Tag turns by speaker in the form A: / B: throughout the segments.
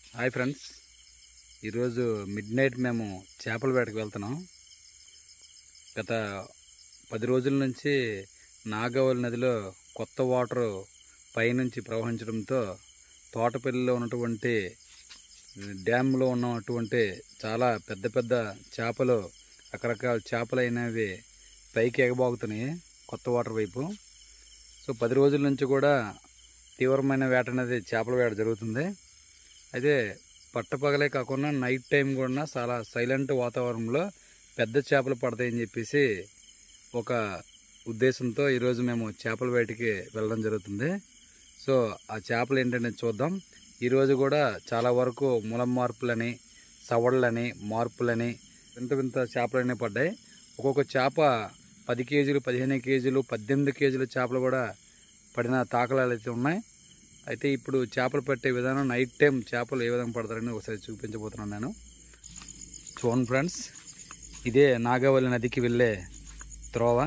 A: Hi friends ఈరోజు midnight మేము చేపల వేటకు వెళ్తున్నాం గత పది రోజుల నుంచి నాగవల్లి నదిలో కొత్త వాటర్ పైనుంచి ప్రవహించడంతో తోటపల్లిలో ఉన్నటువంటి డ్యామ్లో ఉన్నటువంటి చాలా పెద్ద పెద్ద చేపలు రకరకాల చేపలు అయినవి పైకి ఎగబాగుతున్నాయి కొత్త వాటర్ వైపు సో పది రోజుల నుంచి కూడా తీవ్రమైన వేట అనేది చేపల వేట జరుగుతుంది అయితే పట్టపగలే కాకుండా నైట్ టైం కూడా చాలా సైలెంట్ వాతావరణంలో పెద్ద చేపలు పడతాయని చెప్పేసి ఒక ఉద్దేశంతో ఈరోజు మేము చేపల వేటకి వెళ్ళడం జరుగుతుంది సో ఆ చేపలు ఏంటనేది చూద్దాం ఈరోజు కూడా చాలా వరకు ములం మార్పులని సవళ్ళని మార్పులని వింత వింత చేపలన్నీ పడ్డాయి ఒక్కొక్క చేప పది కేజీలు పదిహేను కేజీలు పద్దెనిమిది కేజీల చేపలు కూడా పడిన తాకలాలు అయితే ఉన్నాయి అయితే ఇప్పుడు చేపలు పట్టే విధానం నైట్ టైం చేపలు ఏ విధంగా పడతారని ఒకసారి చూపించబోతున్నాను నేను చూడండి ఫ్రెండ్స్ ఇదే నాగవల్లి నదికి వెళ్ళే త్రోవ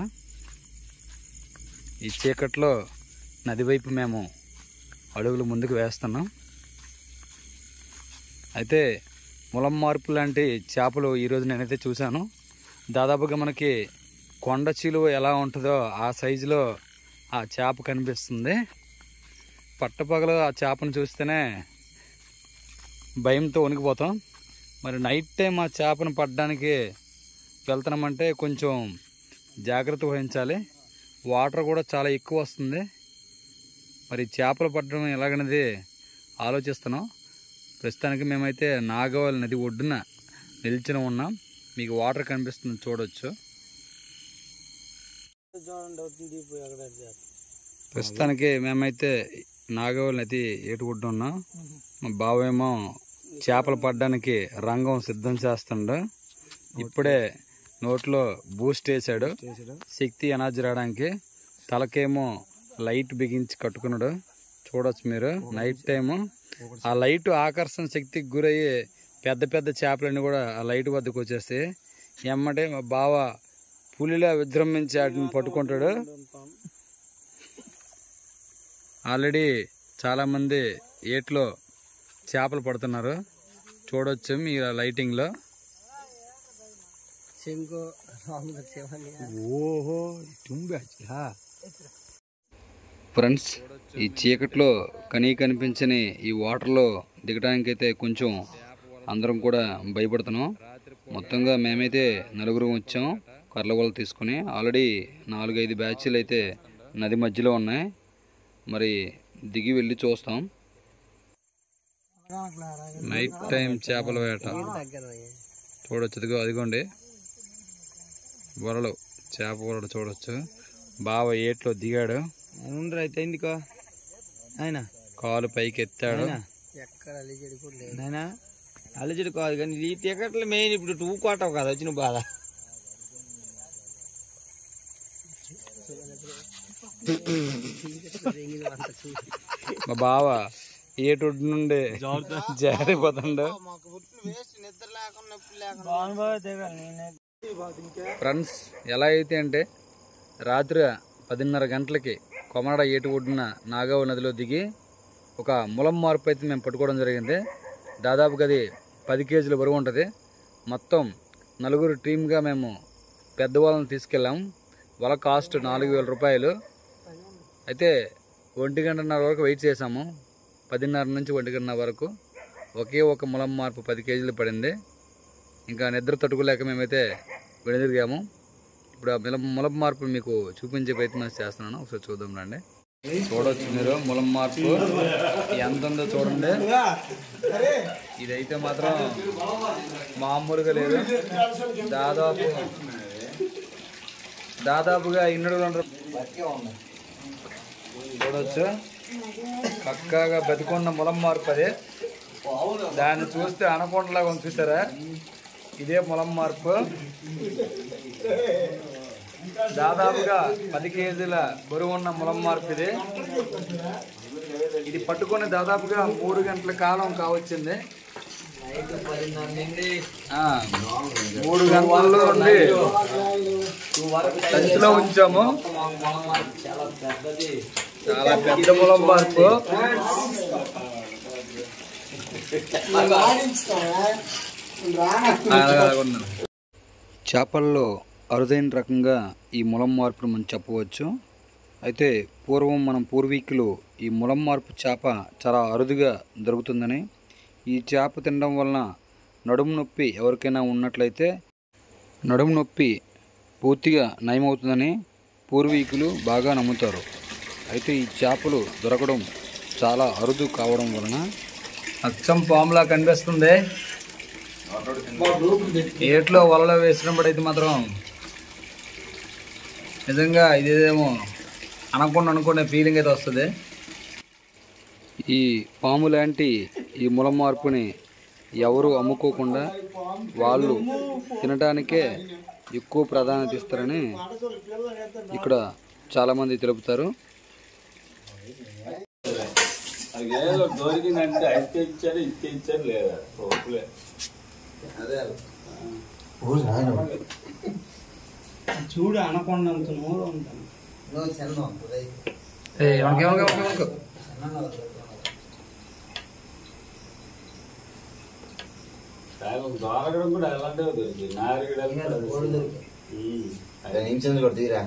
A: ఈ చీకట్లో నది వైపు మేము అడుగులు ముందుకు వేస్తున్నాం అయితే ములం మార్పు లాంటి చేపలు ఈరోజు నేనైతే చూశాను దాదాపుగా మనకి కొండ చిలువ ఎలా ఉంటుందో ఆ సైజులో ఆ చేప కనిపిస్తుంది పట్టపగలు ఆ చేపను చూస్తేనే భయంతో వణికిపోతాం మరి నైట్ టైం ఆ చేపను పట్టడానికి వెళ్తున్నామంటే కొంచెం జాగ్రత్త వహించాలి వాటర్ కూడా చాలా ఎక్కువ వస్తుంది మరి చేపలు పట్టడం ఎలాగనేది ఆలోచిస్తున్నాం ప్రస్తుతానికి మేమైతే నాగవల్లి నది ఒడ్డున నిల్చుని ఉన్నాం మీకు వాటర్ కనిపిస్తుంది చూడొచ్చు ప్రస్తుతానికి మేమైతే నాగవల్లి నది ఏటు ఒడ్డు ఉన్నాం మా బావేమో చేపలు పడడానికి రంగం సిద్ధం చేస్తుండ ఇప్పుడే నోట్లో బూస్ట్ వేసాడు శక్తి ఎనర్జీ రావడానికి తలకేమో లైట్ బిగించి కట్టుకున్నాడు చూడొచ్చు మీరు నైట్ టైము ఆ లైట్ ఆకర్షణ శక్తికి గురయ్యి పెద్ద పెద్ద చేపలన్నీ కూడా ఆ లైట్ వద్దకు వచ్చేస్తాయి ఎమ్మటే మా బావ పులిలా విజృంభించి వాటిని పట్టుకుంటాడు ఆల్రెడీ చాలామంది ఏట్లో చేపలు పడుతున్నారు చూడొచ్చు మీరు ఆ లైటింగ్లో
B: ఓహో తుంబి
A: ఫ్రెండ్స్ ఈ చీకట్లో కనీ కనిపించని ఈ వాటర్లో దిగడానికైతే కొంచెం అందరం కూడా భయపడుతున్నాం మొత్తంగా మేమైతే నలుగురు వచ్చాం కర్లగొల తీసుకుని ఆల్రెడీ నాలుగైదు బ్యాచ్లు అయితే నది మధ్యలో ఉన్నాయి మరి దిగి వెళ్ళి చూస్తాం నైట్ టైం చేపల వేట చూడొచ్చు ఇదిగో అదిగోండి వరలు చేప వరలు చూడొచ్చు బావ ఏట్లో దిగాడు
B: ఉండరు అయితే ఎందుకో ఆయన
A: కాలు పైకి ఎత్తాడు
B: నాయన అలజడి కాదు కానీ ఈ టికెట్లు మెయిన్ ఇప్పుడు టూ కోటవు కదా వచ్చిన బాధ
A: మా బావ ఏటు నుండి జారిపోతుండు ఫ్రెండ్స్ ఎలా అయితే అంటే రాత్రి పదిన్నర గంటలకి కొమరడ ఏటు ఒడ్డున నాగావ నదిలో దిగి ఒక ములం మార్పు అయితే మేము పట్టుకోవడం జరిగింది దాదాపుగా అది పది కేజీల బరువు ఉంటుంది మొత్తం నలుగురు టీమ్గా మేము పెద్దవాళ్ళని తీసుకెళ్ళాం వాళ్ళ కాస్ట్ నాలుగు వేల రూపాయలు అయితే ఒంటి గంటన్నర వరకు వెయిట్ చేసాము పదిన్నర నుంచి ఒంటి గంటన్నర వరకు ఒకే ఒక ములం మార్పు పది కేజీలు పడింది ఇంకా నిద్ర తట్టుకోలేక మేమైతే వెనుదిరిగాము ఇప్పుడు ఆ ములం ములం మార్పు మీకు చూపించే ప్రయత్నం చేస్తున్నాను ఒకసారి చూద్దాం రండి చూడొచ్చు మీరు ములం మార్పు ఎంత ఉందో చూడండి ఇదైతే మాత్రం మామూలుగా లేదు దాదాపు దాదాపుగా ఇన్నడు చూడొచ్చు పక్కాగా బతికున్న ములం మార్పు అది దాన్ని చూస్తే అనకొండలాగా ఉంది చూసారా ఇదే ములం మార్పు దాదాపుగా పది కేజీల బరువు ఉన్న ములం మార్పు ఇది ఇది పట్టుకొని దాదాపుగా మూడు గంటల కాలం కావచ్చింది ఆ, మూడు గంటల్లో ఉండి సంచిలో ఉంచాము చాలా పెద్ద ములం మార్పు చేపల్లో అరుదైన రకంగా ఈ ములం మార్పును మనం చెప్పవచ్చు అయితే పూర్వం మనం పూర్వీకులు ఈ ములం మార్పు చేప చాలా అరుదుగా దొరుకుతుందని ఈ చేప తినడం వలన నడుము నొప్పి ఎవరికైనా ఉన్నట్లయితే నడుము నొప్పి పూర్తిగా నయమవుతుందని పూర్వీకులు బాగా నమ్ముతారు అయితే ఈ చేపలు దొరకడం చాలా అరుదు కావడం వలన అచ్చం పాములా కనిపిస్తుంది ఏట్లో వలలో వేసినప్పుడు అయితే మాత్రం నిజంగా ఇదేమో అనకుండా అనుకునే ఫీలింగ్ అయితే వస్తుంది ఈ పాము లాంటి ఈ ముల మార్పుని ఎవరు అమ్ముకోకుండా వాళ్ళు తినడానికే ఎక్కువ ప్రాధాన్యత ఇస్తారని ఇక్కడ చాలామంది తెలుపుతారు
C: దొరికిందంటే అయితే ఇచ్చారు ఇస్తే ఇచ్చారు లేదా ఒప్పులే
B: చూడు అనకొండంత నూరు ఉంటాను
C: దొరకడం కూడా ఎలాంటివో దొరికింది నారిగడలు
D: నిమిషం కూడా తీరా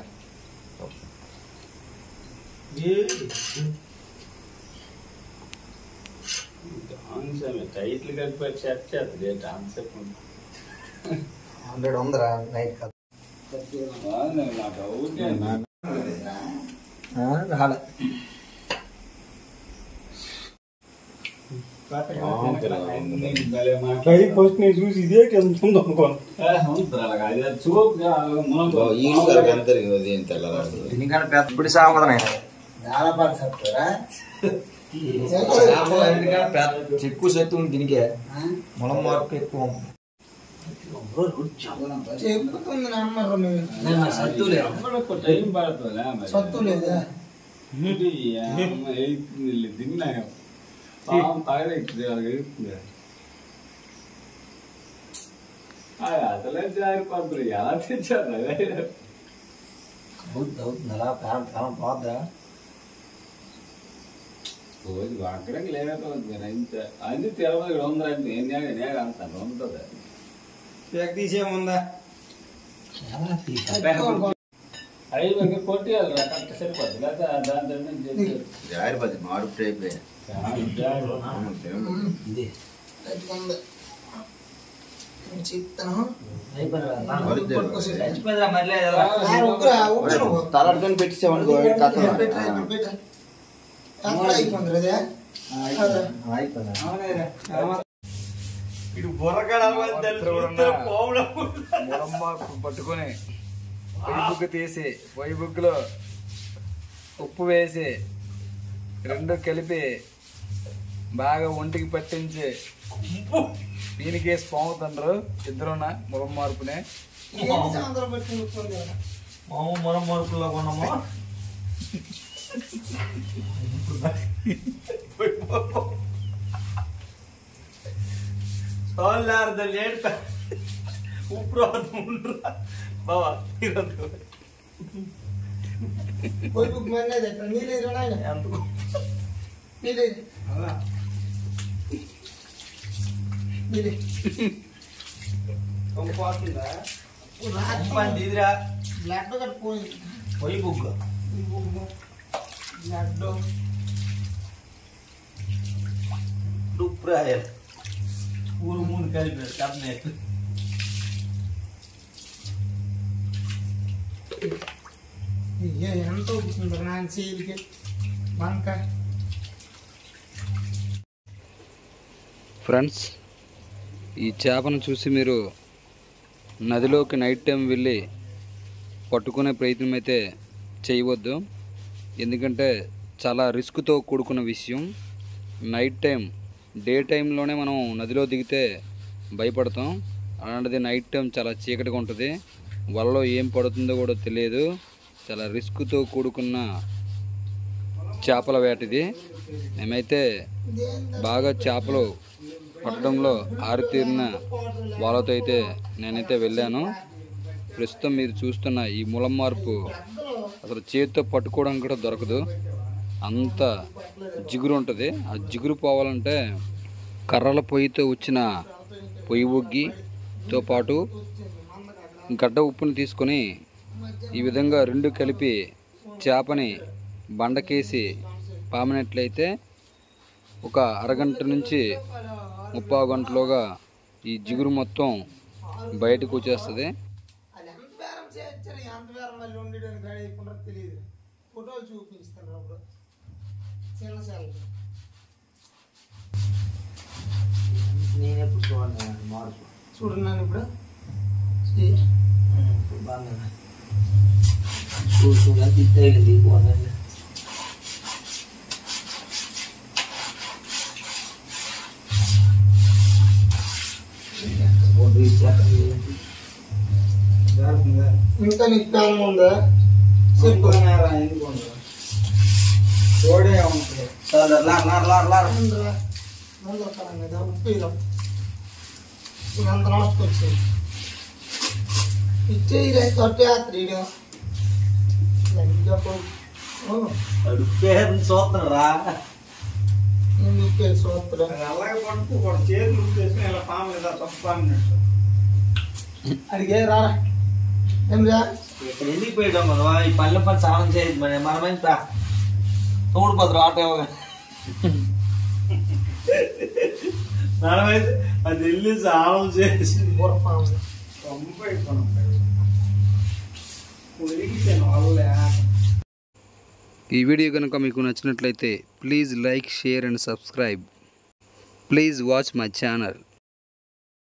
C: టైట్లు కలిపి సెట్ చేస్తుంది కాన్సెప్ట్
D: హండ్రెడ్ ఉందరా నైట్
C: నాకు ఊరికే
D: రాలే
B: ఫస్ట్ నేను చూసి ఇదే వెళ్తుంది అనుకోను
C: చూపు
D: అందరికి ఉదయం తెల్లవారు
B: ఇప్పుడు సాగుతున్నాయి ఎక్కువ శక్తి ఉంది దీనికే మనం మార్పు ఎక్కువ
C: టైం పడుతుంది తిన్నా అసలే జారిపోతుంది ఎలా తెచ్చారు రోజు అక్కడికి లేకపోతుంది మీరు ఇంత అన్ని తిరుపతి ఇక్కడ ఉందంటే నేను నేను నేను అంటాను ఉంటుంది
B: తీసేముందా
C: అవి ఇంకా కొట్టేయాలి కరెక్ట్ సరిపోతుంది లేదా దాని దాని
D: జారిపోద్ది మాడు టైప్ తలడుకొని పెట్టించామనుకో
B: ఇటు బుర్రగడ
A: మురమ్మాకు పట్టుకొని పొయ్యి బుగ్గు తీసి పొయ్యి బుగ్గులో ఉప్పు వేసి రెండు కలిపి బాగా ఒంటికి పట్టించి దీనికేసి పాముతుండ్రు ఇద్దరున్న మురం మార్పునే
B: మామ మనం మరుపులో కొన్నామా సోల్లార్ద లేట్ ఉప్పుడు ఉండరా బావా ఈరోజు ఎందుకు పంది ఇదిరా పొయ్యి బుగ్గ ఉప్పు రాయాలి ఊరు మూడు కలిపి కర్నేట్
E: ఎంత అవుతుంది నాన్న సీలికి బంక
A: ఫ్రెండ్స్ ఈ చేపను చూసి మీరు నదిలోకి నైట్ టైం వెళ్ళి పట్టుకునే ప్రయత్నం అయితే చేయవద్దు ఎందుకంటే చాలా రిస్క్తో కూడుకున్న విషయం నైట్ టైం డే టైంలోనే మనం నదిలో దిగితే భయపడతాం అలాంటిది నైట్ టైం చాలా చీకటిగా ఉంటుంది వలలో ఏం పడుతుందో కూడా తెలియదు చాలా రిస్క్తో కూడుకున్న చేపల వేటది మేమైతే బాగా చేపలు పట్టడంలో ఆరితీరిన వాళ్ళతో అయితే నేనైతే వెళ్ళాను ప్రస్తుతం మీరు చూస్తున్న ఈ ములం మార్పు అసలు చేతితో పట్టుకోవడానికి కూడా దొరకదు అంత జిగురు ఉంటుంది ఆ జిగురు పోవాలంటే కర్రల పొయ్యితో వచ్చిన పొయ్యి ఒగ్గితో పాటు గడ్డ ఉప్పుని తీసుకొని ఈ విధంగా రెండు కలిపి చేపని బండకేసి పామినట్లయితే ఒక అరగంట నుంచి ముప్పావు గంటలోగా ఈ జిగురు మొత్తం బయటకు వచ్చేస్తుంది
E: అది ఎంత బేరం చేయొచ్చని ఎంత బేరం మళ్ళీ ఉండడానికి రెడీ అయిపోయినారో తెలియదు ఫోటోలు చూపిస్తాను అప్పుడు చిన్న సెల్
B: నేను ఎప్పుడు చూడండి మార్పు
E: చూడున్నాను ఇప్పుడు ఈ
B: ఇప్పుడు బాగా చూడు చూడు అది తగిలింది బాగుందండి
E: ఇంకా నీకు ప్లాన్ ఉందా చెప్పు ఉందిరా. ముందర కాలం మీద ఉప్పు ఇలా అంత లాస్ట్కి వచ్చింది ఇచ్చేయి తొట్టేస్తారు ఇక
B: పేరు చూస్తున్నారా
E: నేను ఇప్పేది సూత్రం అడిగే రారా ఏం రా
B: ఇక్కడ ఎందుకు పోయడం కదా ఈ పల్లె పని సాధన చేయదు మన మనమైన తోడు పదరు ఆటో మనమైతే అది వెళ్ళి సాధన చేసి
E: బుర్రపాము
A: ఈ వీడియో కనుక మీకు నచ్చినట్లయితే please like share and subscribe please watch my channel